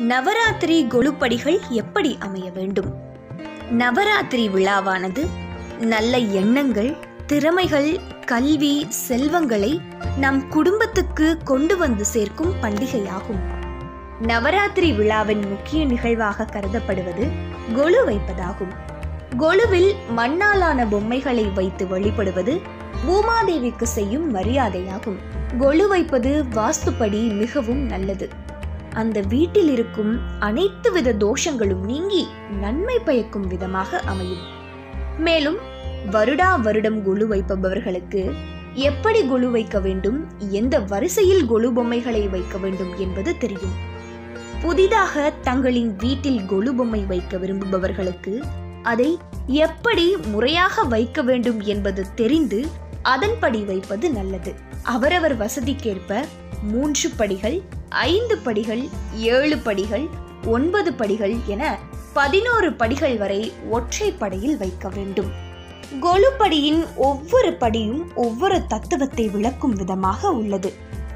நவராத்திரி கொலுப்படிகள் எப்படி அமைய வேண்டும் நவராத்திரி விழாவானது நல்ல எண்ணங்கள் திறமைகள் கல்வி செல்வங்களை நம் குடும்பத்துக்கு கொண்டு வந்து சேர்க்கும் பண்டிகையாகும் நவராத்திரி விழாவின் முக்கிய நிகழ்வாக கருதப்படுவது கொலு வைப்பதாகும் கொலுவில் மண்ணாலான பொம்மைகளை வைத்து வழிபடுவது பூமாதேவிக்கு செய்யும் மரியாதையாகும் கொலு வைப்பது வாஸ்துப்படி மிகவும் நல்லது அந்த வீட்டில் இருக்கும் அனைத்து வித தோஷங்களும் நீங்கி நன்மை பயக்கும் விதமாக அமையும் மேலும் வருடா வருடம் கொலு வைப்பவர்களுக்கு எப்படி கொலு வைக்க வேண்டும் எந்த வரிசையில் கொலு பொம்மைகளை வைக்க வேண்டும் என்பது தெரியும் புதிதாக தங்களின் வீட்டில் கொலு பொம்மை வைக்க விரும்புபவர்களுக்கு அதை எப்படி முறையாக வைக்க வேண்டும் என்பது தெரிந்து அதன்படி வைப்பது நல்லது அவரவர் வசதிக்கேற்ப மூன்று படிகள் ஐந்து படிகள் ஏழு படிகள் ஒன்பது படிகள் என பதினோரு படிகள் வரை ஒற்றை படியில் வைக்க வேண்டும் கொலுப்படியின் ஒவ்வொரு படியும் ஒவ்வொரு தத்துவத்தை விளக்கும் விதமாக உள்ளது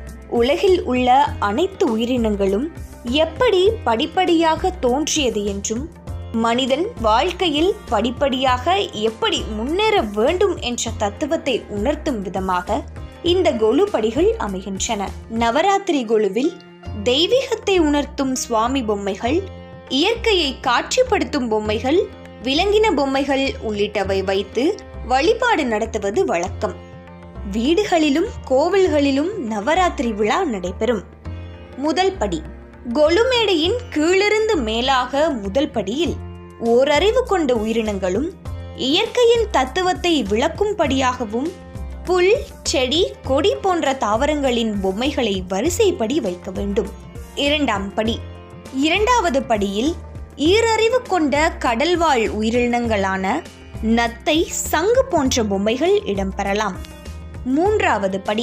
உலகில் உள்ள அனைத்து உயிரினங்களும் எப்படி படிப்படியாக தோன்றியது என்றும் மனிதன் வாழ்க்கையில் படிப்படியாக எப்படி முன்னேற வேண்டும் என்ற தத்துவத்தை உணர்த்தும் விதமாக இந்த கொலு படிகள் அமைகின்றன நவராத்திரி கொலுவில் தெய்வீகத்தை உணர்த்தும் சுவாமி பொம்மைகள் இயற்கையை காட்சிப்படுத்தும் பொம்மைகள் விலங்கின பொம்மைகள் உள்ளிட்டவை வைத்து வழிபாடு நடத்துவது வழக்கம் வீடுகளிலும் கோவில்களிலும் நவராத்திரி விழா நடைபெறும் முதல் படி கொலுமேடையின் கீழிருந்து மேலாக முதல் படியில் ஓரறிவு கொண்ட உயிரினங்களும் இயற்கையின் தத்துவத்தை விளக்கும்படியாகவும் புல் செடி கொடி போன்ற தாவரங்களின் பொம்மைகளை வரிசைப்படி வைக்க வேண்டும் இரண்டாம் படி இரண்டாவது படியில் ஈரறிவு கொண்ட கடல்வாழ் உயிரினங்களான நத்தை சங்கு போன்ற பொம்மைகள் இடம்பெறலாம் மூன்றாவது படி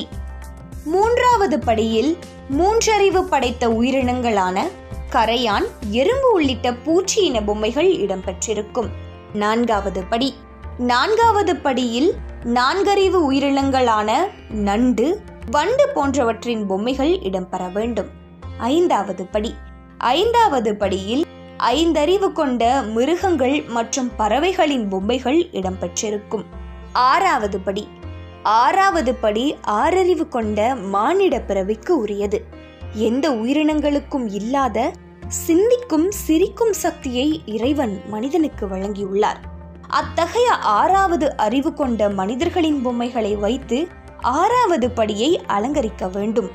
மூன்றாவது படியில் மூன்றறிவு படைத்த உயிரினங்களான கரையான் எறும்பு உள்ளிட்ட பூச்சி இன பொம்மைகள் இடம்பெற்றிருக்கும் நான்காவது படி நான்காவது படியில் நான்கறிவு உயிரினங்களான நண்டு வண்டு போன்றவற்றின் பொம்மைகள் இடம்பெற வேண்டும் ஐந்தாவது படி ஐந்தாவது படியில் ஐந்தறிவு கொண்ட மிருகங்கள் மற்றும் பறவைகளின் பொம்மைகள் இடம்பெற்றிருக்கும் ஆறாவது படி ஆறாவது படி ஆறறிவு கொண்ட மானிட பிறவிக்கு உரியது எந்த உயிரினங்களுக்கும் இல்லாத சிந்திக்கும் சிரிக்கும் சக்தியை இறைவன் மனிதனுக்கு வழங்கியுள்ளார் அத்தகைய ஆறாவது அறிவு கொண்ட மனிதர்களின் பொம்மைகளை வைத்து ஆறாவது படியை அலங்கரிக்க வேண்டும்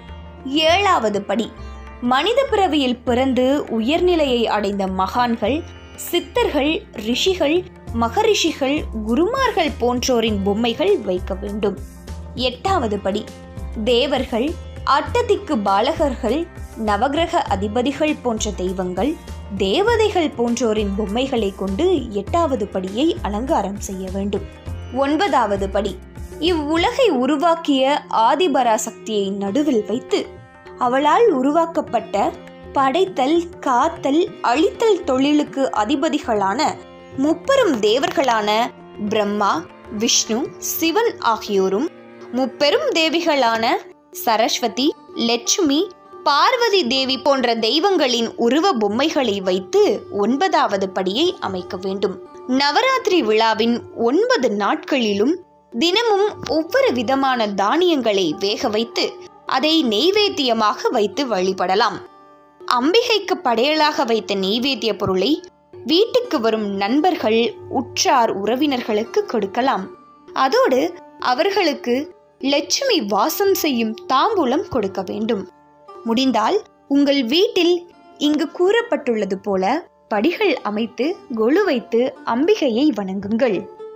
ஏழாவது படி மனித பிறவியில் பிறந்து உயர்நிலையை அடைந்த மகான்கள் சித்தர்கள் ரிஷிகள் மகரிஷிகள் குருமார்கள் போன்றோரின் பொம்மைகள் வைக்க வேண்டும் எட்டாவது படி தேவர்கள் அட்டதிக்கு பாலகர்கள் நவகிரக அதிபதிகள் போன்ற தெய்வங்கள் தேவதைகள் போன்றோரின் பொம்மைகளை கொண்டு எட்டாவது படியை அலங்காரம் செய்ய வேண்டும் ஒன்பதாவது படி இவ்வுலகை உருவாக்கிய ஆதிபராசக்தியை நடுவில் வைத்து அவளால் உருவாக்கப்பட்ட படைத்தல் காத்தல் அழித்தல் தொழிலுக்கு அதிபதிகளான முப்பெரும் தேவர்களான பிரம்மா விஷ்ணு சிவன் ஆகியோரும் முப்பெரும் தேவிகளான சரஸ்வதி லட்சுமி பார்வதி தேவி போன்ற தெய்வங்களின் உருவ பொம்மைகளை வைத்து ஒன்பதாவது படியை அமைக்க வேண்டும் நவராத்திரி விழாவின் ஒன்பது நாட்களிலும் தினமும் ஒவ்வொரு விதமான தானியங்களை வேக வைத்து அதை நெய்வேத்தியமாக வைத்து வழிபடலாம் அம்பிகைக்கு படையலாக வைத்த நெய்வேத்திய பொருளை வீட்டுக்கு வரும் நண்பர்கள் உற்றார் உறவினர்களுக்கு கொடுக்கலாம் அதோடு அவர்களுக்கு லட்சுமி வாசம் செய்யும் தாம்பூலம் கொடுக்க வேண்டும் முடிந்தால் உங்கள் வீட்டில் இங்கு கூறப்பட்டுள்ளது போல படிகள் அமைத்து கொலு வைத்து அம்பிகையை வணங்குங்கள்